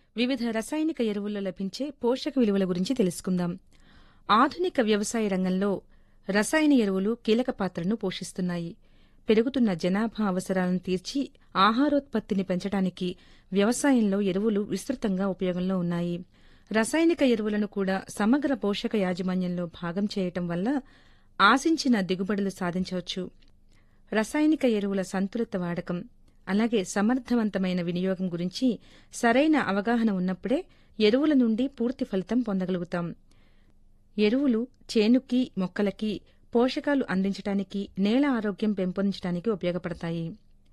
వివిధ రసాయనిక ఎరువుల్లో లభించే పోషక విలువల గురించి తెలుసుకుందాం ఆధునిక వ్యవసాయ రంగంలో రసాయన ఎరువులు కీలక పాత్రను పోషిస్తున్నాయి పెరుగుతున్న జనాభా అవసరాలను తీర్చి ఆహారోత్పత్తిని పెంచడానికి వ్యవసాయంలో ఎరువులు విస్తృతంగా ఉపయోగంలో ఉన్నాయి రసాయనిక ఎరువులను కూడా సమగ్ర పోషక యాజమాన్యంలో భాగం చేయటం వల్ల ఆశించిన దిగుబడులు సాధించవచ్చు రసాయనిక ఎరువుల సంతులిత వాడకం అలాగే సమర్థవంతమైన వినియోగం గురించి సరైన అవగాహన ఉన్నప్పుడే ఎరువుల నుండి పూర్తి ఫలితం పొందగలుగుతాం ఎరువులు చేనుకి మొక్కలకి పోషకాలు అందించటానికి నేల ఆరోగ్యం పెంపొందించడానికి ఉపయోగపడతాయి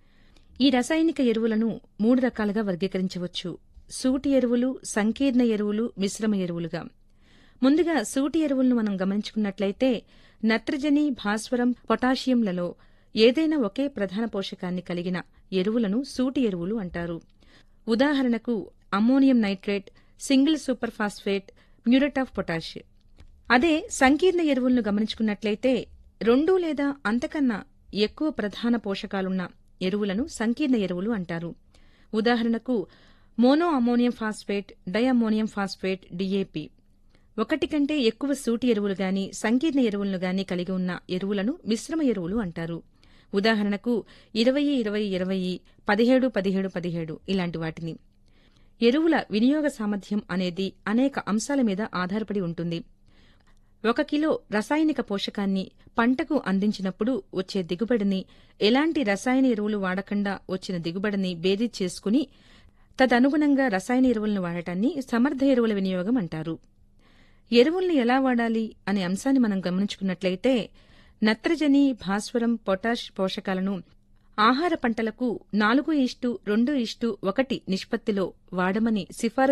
ఈ రసాయనిక ఎరువులను మూడు రకాలుగా వర్గీకరించవచ్చు సూటి ఎరువులు సంకీర్ణ ఎరువులు మిశ్రమ ఎరువులుగా ముందుగా సూటి ఎరువులను మనం గమనించుకున్నట్లయితే నత్రజని భాస్వరం పొటాషియంలలో ఏదైనా ఒకే ప్రధాన పోషకాన్ని కలిగిన ఎరువులను సూటి ఎరువులు అంటారు ఉదాహరణకు ammonium nitrate single super phosphate muriate of potash అదే సంకీర్ణ ఎరువులను గమనించుకున్నట్లయితే రెండు లేదా అంతకన్నా ఎక్కువ ప్రధాన పోషకాలున్న ఎరువులను సంకీర్ణ ఎరువులు అంటారు ఉదాహరణకు mono ammonium phosphate diammonium phosphate DAP ఒకటి కంటే ఎక్కువ సూటి ఎరువులు గాని సంకీర్ణ ఎరువులను గాని కలిగి ఉన్న ఎరువులను మిశ్రమ ఎరువులు అంటారు ఉదాహరణకు ఇరవై ఇరవై ఇరవై పదిహేడు పదిహేడు పదిహేడు ఇలాంటి వాటిని ఎరువుల వినియోగ సామర్థ్యం అనేది అనేక అంశాల మీద ఆధారపడి ఉంటుంది ఒక కిలో రసాయనిక పోషకాన్ని పంటకు అందించినప్పుడు వచ్చే దిగుబడిని ఎలాంటి రసాయన ఎరువులు వాడకుండా వచ్చిన దిగుబడిని బేరీ చేసుకుని తదనుగుణంగా రసాయన ఎరువులను వాడటాన్ని సమర్థ ఎరువుల వినియోగం అంటారు ఎరువుల్ని ఎలా వాడాలి అనే అంశాన్ని మనం గమనించుకున్నట్లయితే నత్రజని భాస్వరం పొటాష్ పోషకాలను ఆహార పంటలకు నాలుగు ఇష్టు రెండు ఇష్టు ఒకటి నిష్పత్తిలో వాడమని సిఫారసు